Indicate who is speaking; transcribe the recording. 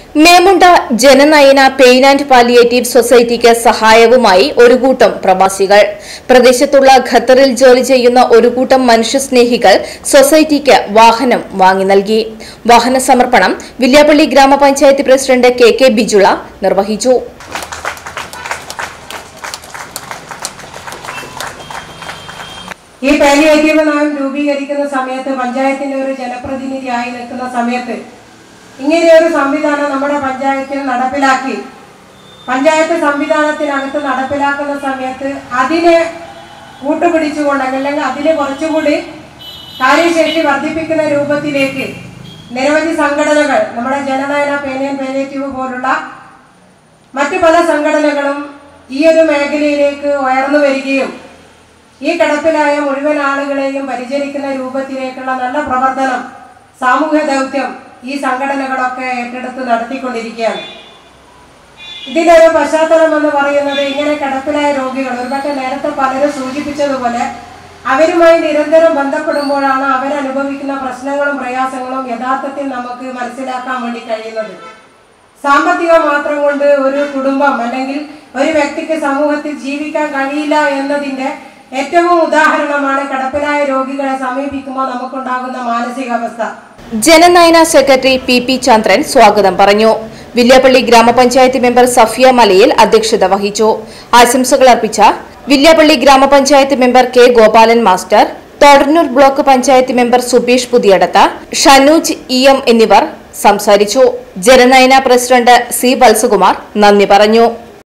Speaker 1: Memunda Jananayana pain and palliative സൊസൈറ്റിക്ക് സഹായവുമായി ഒരു കൂട്ടം പ്രവാസികൾ പ്രദേശത്തുള്ള ഖത്തറിൽ ജോലി ചെയ്യുന്ന ഒരു കൂട്ടം മനുഷ്യസ്നേഹികൾ സൊസൈറ്റിക്ക് വാഹനം വാങ്ങി നൽകി വാഹന സമർപ്പണം വില്യാപ്പള്ളി ഗ്രാമപഞ്ചായത്ത് പ്രസിഡന്റ് കെ കെ ബിജുള നിർവഹിച്ചു
Speaker 2: ഈ പാലിയേറ്റീവ് നയം രൂപീകരിക്കുന്ന സമയത്ത് പഞ്ചായത്തിന്റെ ഒരു ജനപ്രതിനിധിയായി നിൽക്കുന്ന സമയത്ത് ഇങ്ങനെയൊരു സംവിധാനം നമ്മുടെ പഞ്ചായത്തിൽ നടപ്പിലാക്കി പഞ്ചായത്ത് സംവിധാനത്തിനകത്ത് നടപ്പിലാക്കുന്ന സമയത്ത് അതിനെ കൂട്ടുപിടിച്ചുകൊണ്ട് അല്ലെങ്കിൽ അതിനെ കുറച്ചുകൂടി കാര്യശേഷി വർദ്ധിപ്പിക്കുന്ന രൂപത്തിലേക്ക് നിരവധി സംഘടനകൾ നമ്മുടെ ജനനയന പേനിയൻ പാലിയേറ്റീവ് പോലുള്ള മറ്റു പല സംഘടനകളും ഈ ഒരു മേഖലയിലേക്ക് ഉയർന്നു വരികയും ഈ കിടപ്പിലായ മുഴുവൻ ആളുകളെയും പരിചരിക്കുന്ന രൂപത്തിലേക്കുള്ള നല്ല പ്രവർത്തനം സാമൂഹ്യ ദൗത്യം ഈ സംഘടനകളൊക്കെ ഏറ്റെടുത്ത് നടത്തിക്കൊണ്ടിരിക്കുകയാണ് ഇതിന്റെ ഒരു പശ്ചാത്തലം എന്ന് പറയുന്നത് ഇങ്ങനെ കിടപ്പിലായ രോഗികൾ ഒരുപക്ഷെ നേരത്തെ പലരും സൂചിപ്പിച്ചതുപോലെ അവരുമായി നിരന്തരം ബന്ധപ്പെടുമ്പോഴാണ് അവരനുഭവിക്കുന്ന പ്രശ്നങ്ങളും പ്രയാസങ്ങളും യഥാർത്ഥത്തിൽ നമുക്ക് മനസ്സിലാക്കാൻ വേണ്ടി കഴിയുന്നത് സാമ്പത്തികം മാത്രം കൊണ്ട് ഒരു കുടുംബം അല്ലെങ്കിൽ ഒരു വ്യക്തിക്ക് സമൂഹത്തിൽ ജീവിക്കാൻ കഴിയില്ല എന്നതിന്റെ ഏറ്റവും ഉദാഹരണമാണ് കിടപ്പിലായ രോഗികളെ സമീപിക്കുമ്പോൾ നമുക്കുണ്ടാകുന്ന മാനസികാവസ്ഥ
Speaker 1: Jananayana secretary P P Chandran സ്വാഗതം പറഞ്ഞു വില്യാപ്പള്ളി ഗ്രാമപഞ്ചായത്ത് മെമ്പർ സഫിയ മലയിൽ അധ്യക്ഷത വഹിച്ചു ആശംസകൾ അർപ്പിച്ച വില്യാപ്പള്ളി ഗ്രാമപഞ്ചായത്ത് member K Gopalan master Thodannur block panchayat member Subeesh Puthiyadath Shanooj E M എന്നിവർ സംസാരിച്ചു ജനനയന പ്രസിഡന്റ് സി വത്സകുമാർ നന്ദി പറഞ്ഞു